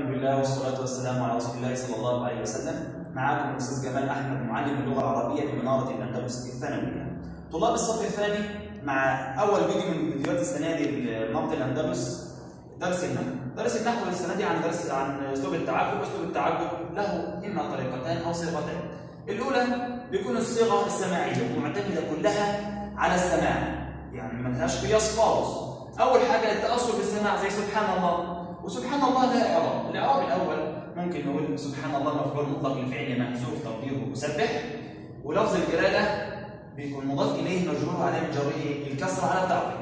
لله والصلاة والسلام على رسول الله صلى الله عليه وسلم معكم الأستاذ جمال أحمد معلم اللغة العربية بمنارة الأندلس الثانوية طلاب الصف الثاني مع أول فيديو من فيديوهات السنة دي لمنطقة الأندلس درس النحو درس النحو السنة دي عن درس عن أسلوب التعجب أسلوب التعجب له إما طريقتان أو صيغتان الأولى بيكون الصيغة السماعية معتمدة كلها على السماع يعني ما لهاش قياس خالص أول حاجة التأثر بالسماع زي سبحان الله وسبحان الله ده إعراب الإعراب الأول ممكن نقول سبحان الله مفعول مطلق لفعل محذوف تقديره مسبح ولفظ الجلالة بيكون مضاف إليه مجرور علامة جره الكسر على التعظيم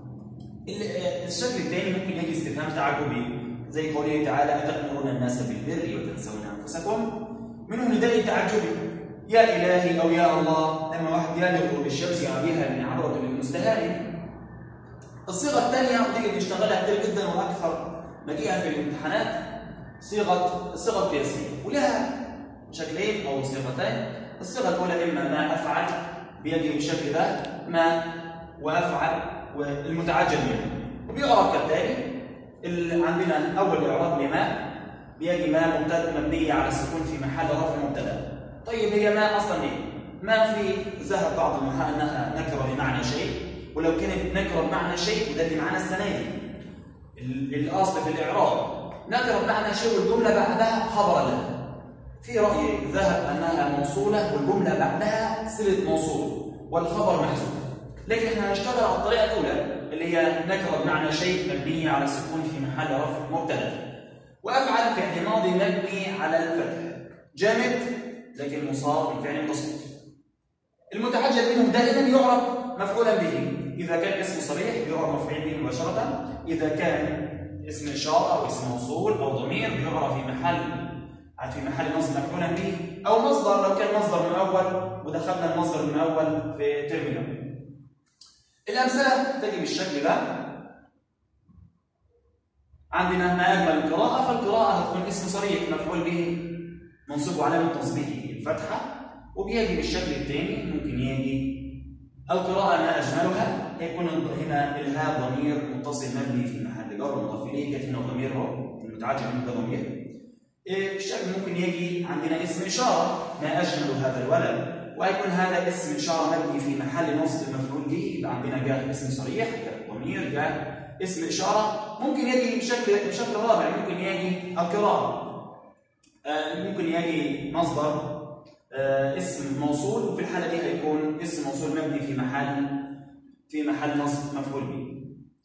الشكل الثاني ممكن يجي استفهام تعجبي زي قوله تعالى أتأمرون الناس بالبر وتنسون أنفسكم منه نداء تعجبي يا إلهي أو يا الله لما واحد يلغ بالشمس يعبيها من عبرة للمستهان الصيغة الثانية ودي بنشتغلها كتير جدا وأكثر مجيئا في الامتحانات صيغة الصيغة القياسية ولها شكلين أو صيغتين الصيغة الأولى إما ما أفعل بيجي بالشكل ده ما وأفعل والمتعجب منه وبيعرف كالتالي اللي عندنا أول إعراب لما بيجي ما مبتدأ مبنية على السكون في محل رفع مبتدأ طيب هي ما أصلا إيه؟ ما في ذهب بعض النحاة أنها نكرة بمعنى شيء ولو كانت نكرة بمعنى شيء وده اللي معانا السنة دي الأصل في الإعراب نكرة بمعنى شيء والجملة بعدها خبر لها في رأي ذهب أنها موصولة والجملة بعدها صلة موصول والخبر محذوف لكن احنا هنشتغل على الطريقة الأولى اللي هي نكرة بمعنى شيء مبنية على السكون في محل رفع مبتدأ وأفعل فعل ماضي مبني على الفتح جامد لكن مصاب بالفعل متصرف المتعجب منهم دائما يعرف مفعولا به إذا كان اسم صريح يعرف مفعول به مباشرة إذا كان اسم إشارة أو اسم موصول أو ضمير بيعرف في محل في محل نصب مفعولا به أو مصدر لو كان مصدر مؤول ودخلنا المصدر المؤول في ترمينال الأمثلة تجي بالشكل ده عندنا ما أجمل القراءة فالقراءة هتكون اسم صريح مفعول به منصوب علامة تصبيحه الفتحة وبيجي بالشكل الثاني ممكن يجي القراءة ما أجملها يكون هنا الهاء ضمير متصل مبني في محل جر مضاف إليه كانت هنا ضمير هو المتعجب منه ده ضمير الشكل ممكن يجي عندنا اسم إشارة ما أجمل هذا الولد ويكون هذا اسم إشارة مبني في محل نصب مفعول به يبقى عندنا جاء اسم صريح جاء ضمير جاء اسم إشارة ممكن يجي بشكل بشكل رابع ممكن يجي القراءة آه ممكن يجي مصدر آه اسم موصول وفي الحالة دي هيكون اسم موصول مبني في محل في محل نصب مفعول به.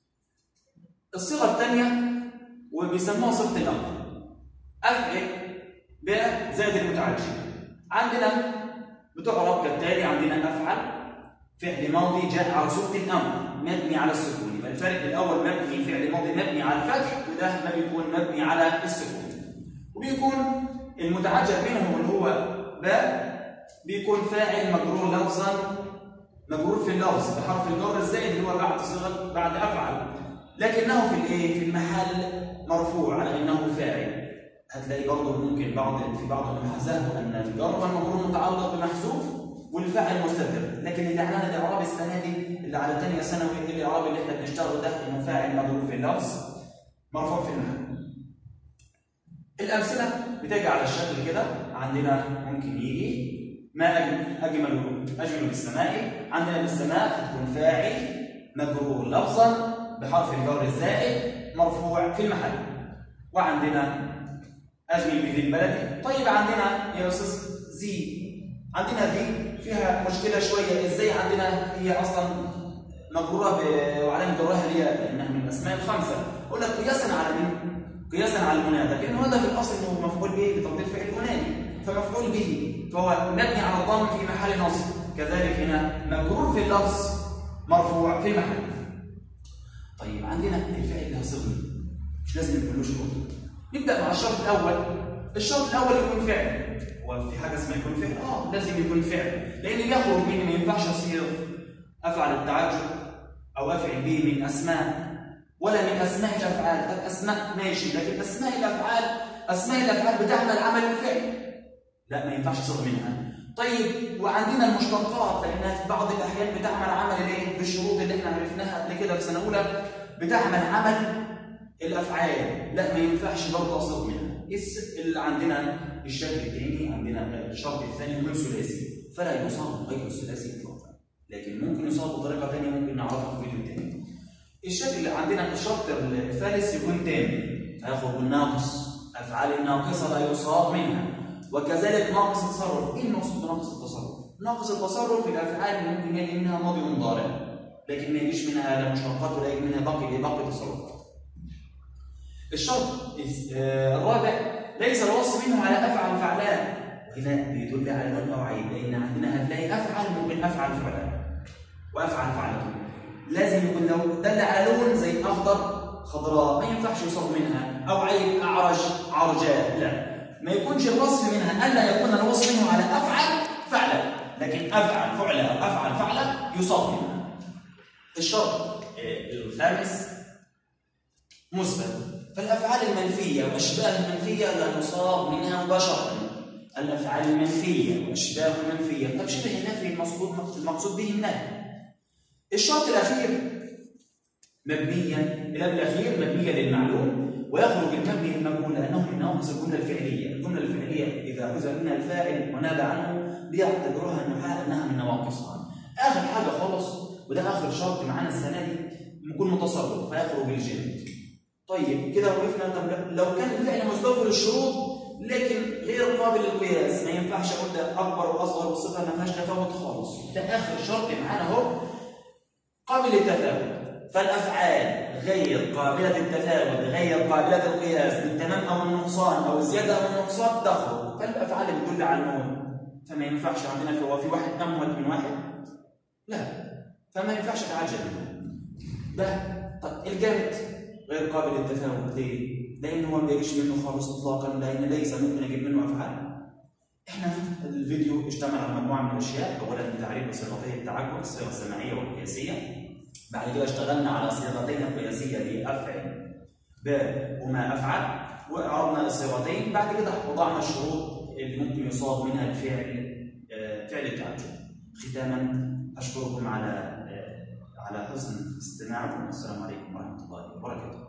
الصيغة الثانية وبيسموها صيغة الأمر. أفعل ب زائد المتعجب. عندنا بتعرف كالتالي عندنا أفعل فعل ماضي جاء على صيغة الأمر مبني على السكون يبقى الفرق الأول مبني فعل ماضي مبني على الفتح وده ما بيكون مبني على السكون. وبيكون المتعجب منهم اللي هو باء بيكون فاعل مجرور لفظا مجرور في اللفظ بحرف الجر الزائد اللي هو بعد صيغه بعد افعل لكنه في الايه في المحل مرفوع على انه فاعل هتلاقي برضه ممكن بعض في بعض المحاذاه ان الجر والمجرور متعلق بمحذوف والفاعل مستتر لكن اللي على الاعراب السنه دي اللي على ثانيه ثانوي الاعراب اللي احنا بنشتغله ده انه فاعل مجرور في اللفظ مرفوع في المحل الأمثلة بتجي على الشكل كده عندنا ممكن يجي ما أجمل أجمل بالسماء عندنا بالسماء تكون فاعل مجرور لفظا بحرف الجر الزائد مرفوع في المحل وعندنا أجمل بذي البلد طيب عندنا يا أستاذ زي عندنا ذي فيها مشكلة شوية إزاي عندنا هي أصلا مجرورة وعلامة جرها هي لأنها من الأسماء الخمسة أقول لك قياسا على مين؟ قياسا على المنادى لانه هذا في الاصل انه مفعول به بتقدير فعل منادي فمفعول به فهو مبني على الضم في محل نصب كذلك هنا مجرور في اللفظ مرفوع في المحل طيب عندنا الفعل له صيغه مش لازم يكون له شروط نبدا مع الشرط الاول الشرط الاول يكون فعل هو في حاجه اسمها يكون فعل اه لازم يكون فعل لان بيخرج مني ما ينفعش اصيغ افعل التعجب او افعل به من اسماء ولا من اسماء الافعال طب اسماء ماشي لكن اسماء الافعال اسماء الافعال بتعمل عمل الفعل لا ما ينفعش صيغ منها طيب وعندنا المشتقات لانها في بعض الاحيان بتعمل عمل الايه بالشروط اللي احنا عرفناها قبل كده في سنه اولى بتعمل عمل الافعال لا ما ينفعش برضه اصيغ منها الس- اللي عندنا الشكل الثاني عندنا الشرط الثاني من ثلاثي فلا يصاب غير الثلاثي اطلاقا لكن ممكن يصاب بطريقه ثانيه ممكن نعرفها في فيديو ثاني الشكل عندنا الشرط الثالث يكون تام هياخد بالناقص افعال الناقصه لا يصاب منها وكذلك ناقص التصرف ايه المقصود بناقص التصرف ناقص التصرف في الافعال اللي ممكن يجي منها ماضي ومضارع لكن ما يجيش منها لا مشتقات ولا يجي منها باقي باقي تصرفات الشرط آه، الرابع ليس الوصف منه على افعل فعلان وهنا بيدل على لون او عيب لان عندنا هتلاقي افعل ممكن افعل فعلان وافعل فعلان لازم يكون لو دل على لون زي اخضر خضراء ما ينفعش يصاب منها او عين اعرج عرجاء لا ما يكونش الوصف منها الا يكون الوصف منه على افعل فعلا لكن افعل فعلا او افعل فعلا يصاب منها الشرط آه، الخامس مثبت فالافعال المنفيه واشباه المنفيه لا يصاب منها مباشره الافعال المنفيه واشباه المنفيه طب شبه النفي المقصود المقصود به النهي الشرط الاخير مبنيا الى الاخير مبنيا للمعلوم ويخرج المبني للمجهول لانه من نواقص الجمله الفعليه، الجمله الفعليه اذا حذف منها الفاعل ونادى عنه بيعتبروها النحاة انها من نواقصها. اخر حاجه خالص وده اخر شرط معانا السنه دي يكون متصرف فيخرج الجلد. طيب كده وقفنا طب لو كان الفعل مستوفي للشروط لكن غير قابل للقياس ما ينفعش اقول ده اكبر واصغر والصفه ما فيهاش تفاوت خالص. ده اخر شرط معانا اهو قابل للتفاوت. فالافعال غير قابله التفاوت غير قابله القياس بالتمام او النقصان او الزياده او النقصان تخرج فالافعال اللي بتدل على الموت فما ينفعش عندنا في هو في واحد اموت من واحد لا فما ينفعش اتعجل منه ده طب الجامد غير قابل للتفاوت ليه؟ لان هو ما بيجيش منه خالص اطلاقا لان ليس ممكن اجيب منه افعال احنا الفيديو اشتمل على مجموعه من الاشياء اولا تعريف صيغتي التعجب الصيغه السماعيه والقياسيه بعد كده اشتغلنا على صيغتين قياسيه لافعل باء وما افعل وعرضنا الصيغتين بعد كده وضعنا الشروط اللي ممكن يصاب منها الفعل آه، فعل التعجب ختاما اشكركم على آه، على حسن استماعكم والسلام عليكم ورحمه الله وبركاته